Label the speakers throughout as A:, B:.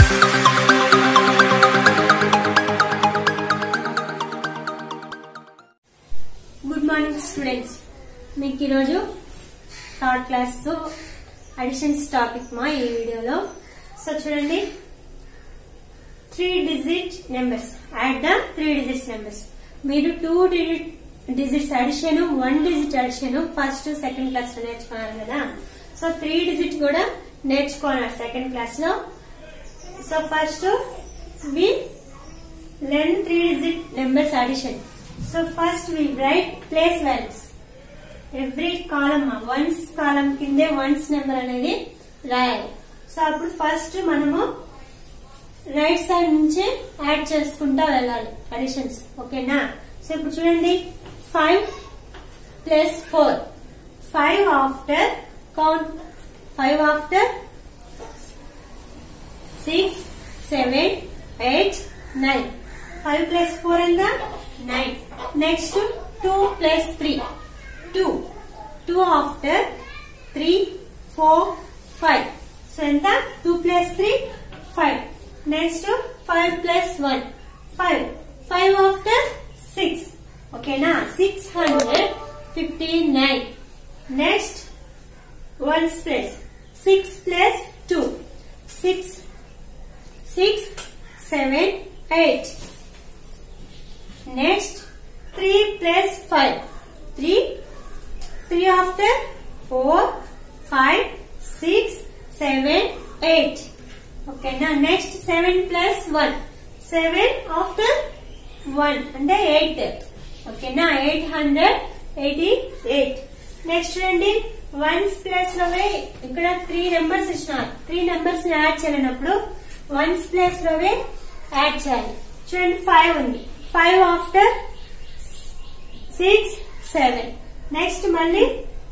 A: Good morning students మీకు ఈరోజు third class additions topic మా ఈ వీడియోలో సో చూడండి three digit numbers add the three digits numbers మీరు two digit digits addition one digit addition first second class లో నేర్చుకున్నారు కదా సో త్రీ డిజిట్ కూడా నేర్చుకున్నారు సెకండ్ క్లాస్ లో so first we learn three digit numbers addition. So first we write place values. Every column ones column కిందే ones number అనేది రాయాలి so అప్పుడు ఫస్ట్ మనము రైట్ సైడ్ నుంచి యాడ్ చేసుకుంటా వెళ్ళాలి అడిషన్స్ ఓకేనా సో ఇప్పుడు చూడండి five plus four five after count five after six seven eight nine five plus four ఎంత nine next two plus three two two after three four five so ఎంత two plus three five next five plus one five five after six ఓకేనా six hundred fifty nine next ones plus six plus two six six seven eight next three plus five three three after four five six seven eight ఓకేనా next seven plus one seven after one అంటే eight ఓకేనా eight hundred eighty eight next చూడండి ones plus లోవే ఇక్కడ three numbers ఇచ్చినారు three numbers ని add చేయనప్పుడు ones plus లోవే యాడ్ చేయాలి చూడండి ఫైవ్ ఉంది five after six seven next మళ్ళీ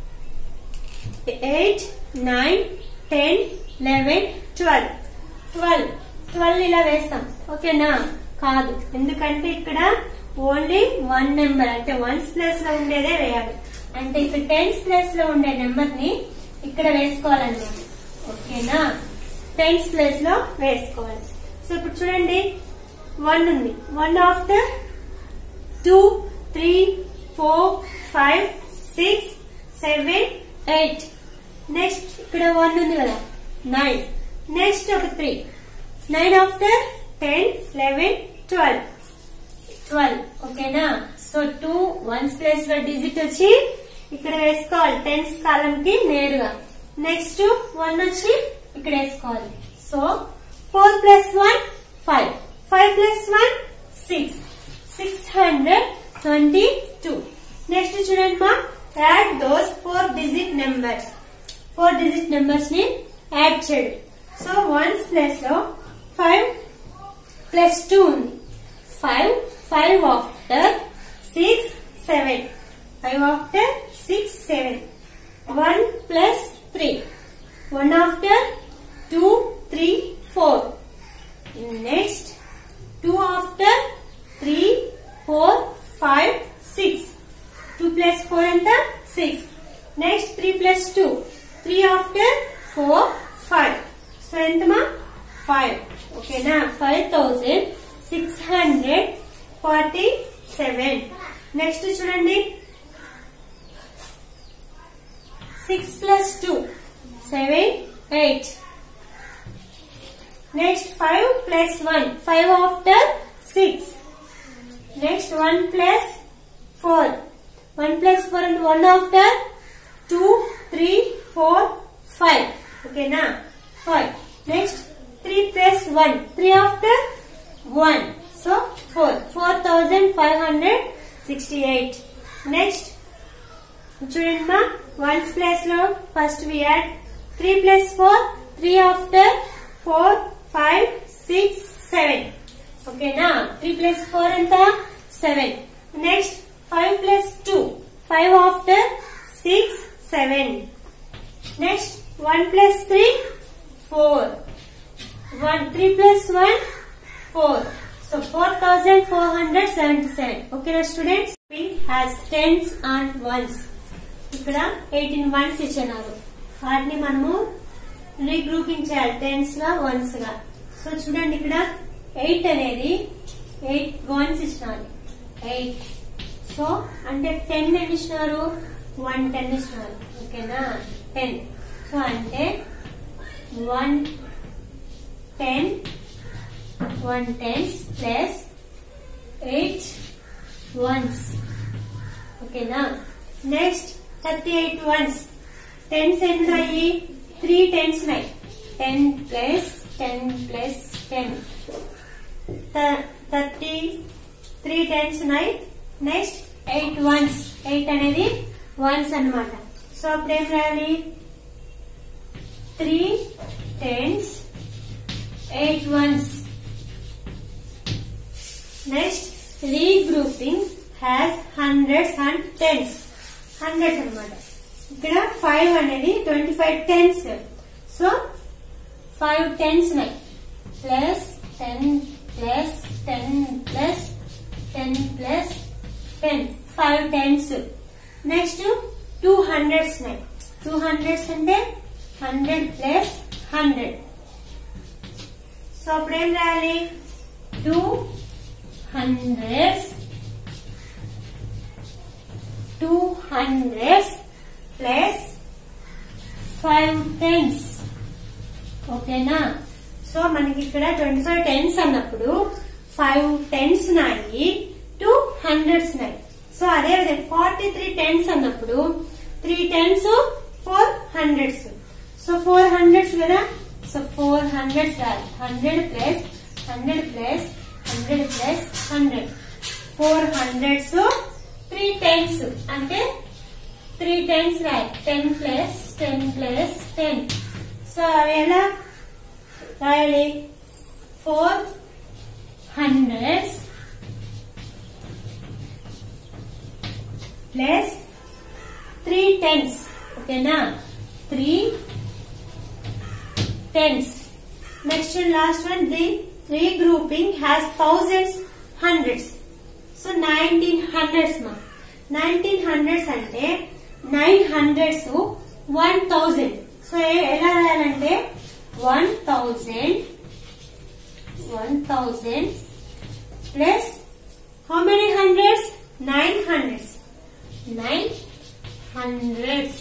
A: eight nine ten eleven twelve twelve twelve ఇలా వేస్తాం ఓకేనా కాదు ఎందుకంటే ఇక్కడ ఓన్లీ వన్ నెంబర్ అంటే వన్స్ ప్లేస్ లో ఉండేదే వేయాలి అంటే ఇక్కడ టెన్స్ ప్లేస్ లో ఉండే నెంబర్ ని ఇక్కడ వేసుకోవాలన్నమాట ఓకేనా టెన్స్ ప్లేస్ లో వేసుకోవాలి సో ఇప్పుడు చూడండి వన్ ఉంది one after two three four five six seven eight next ఇక్కడ వన్ ఉంది కదా నైన్ నెక్స్ట్ ఒక three nine after ten eleven twelve twelve ఓకేనా సో టూ వన్స్ ప్లేస్ లో డిజిట్ వచ్చి ఇక్కడ వేసుకోవాలి టెన్స్ కాలం కి నేరుగా నెక్స్ట్ వన్ వచ్చి ఇక్కడ వేసుకోవాలి so four plus one five five plus one six six hundred twenty two next చూడండి మా add those four digit numbers four digit numbers ని యాడ్ చేయడం సో వన్స్ ప్లస్ లో ఫైవ్ ప్లస్ టూ ఉంది five five after six seven five after six seven one plus three one after two three four next two after three four five six two plus four ఎంత six next three plus two three after four five so ఎంతమా five ఓకేనా five thousand six hundred forty seven next చూడండి six plus two seven eight next five plus one five after six next one plus four one plus four and one after two three four five ఓకేనా five next three plus one three after one so four four thousand five hundred sixty eight next చూడండి మా ones place లో first we add three plus four three after four five six seven ఓకేనా three plus four ఎంత seven next five plus two five after six seven next one plus three four one three plus one four so four thousand four hundred seventy seven ఓకేనా students has tens and ones ఇక్కడ eighteen ones ఇచ్చినారు వాటిని మనము regrouping చేయాలి tense గా once గా so చూడండి ఇక్కడ ఎయిట్ అనేది ఎయిట్ వన్స్ ఇచ్చినారు ఎయిట్ సో అంటే టెన్ ఎన్ని ఇచ్చినారు వన్ టెన్ ఇచ్చినారు ఓకేనా టెన్ సో అంటే one ten one tens plus eight ones ఓకేనా next thirty eight ones tens ఎన్ని ఉన్నాయి త్రీ టెన్స్ ఉన్నాయి ten plus ten plus ten thirty three tens ఉన్నాయి నెక్స్ట్ ఎయిట్ వన్స్ ఎయిట్ అనేది వన్స్ అన్నమాట సో అప్పుడు ఏం రాయాలి three tens eight ones next regrouping has hundreds and tens hundreds అన్నమాట ఇక్కడ ఫైవ్ అనేది twenty five tens so five tens ఉన్నాయి plus ten plus ten plus ten plus ten five tens next two hundreds ఉన్నాయి two hundreds అంటే hundred plus hundred so అప్పుడు ఏం రాయాలి two hundreds two hundreds plus five tens ఓకేనా so మనకి ఇక్కడ twenty five tens అన్నప్పుడు ఫైవ్ టెన్స్ ఉన్నాయి టూ హండ్రెడ్స్ ఉన్నాయి సో అదే విధంగా ఫార్టీ త్రీ టెన్స్ అన్నప్పుడు three tens four hundreds so four hundreds కదా so four hundreds hundred plus hundred plus hundred plus hundred four hundreds three tens అంటే three tens రాయి ten plus ten plus ten so అవి ఎలా రాయాలి four hundreds plus three tens ఓకేనా three tens next last one the regrouping has thousands hundreds so nineteen hundreds మా nineteen hundreds అంటే nine hundreds one thousand so ఎలా రాయాలంటే one thousand one thousand plus how many hundreds nine hundreds nine hundreds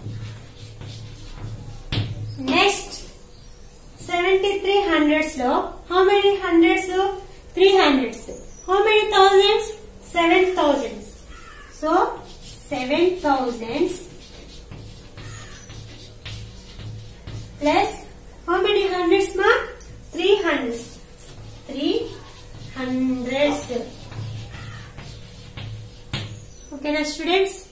A: next seventy three hundreds లో how many hundreds three hundreds how many thousands seven thousands so seven thousands plus how many hundreds మా three hundreds three hundreds ఓకేనా students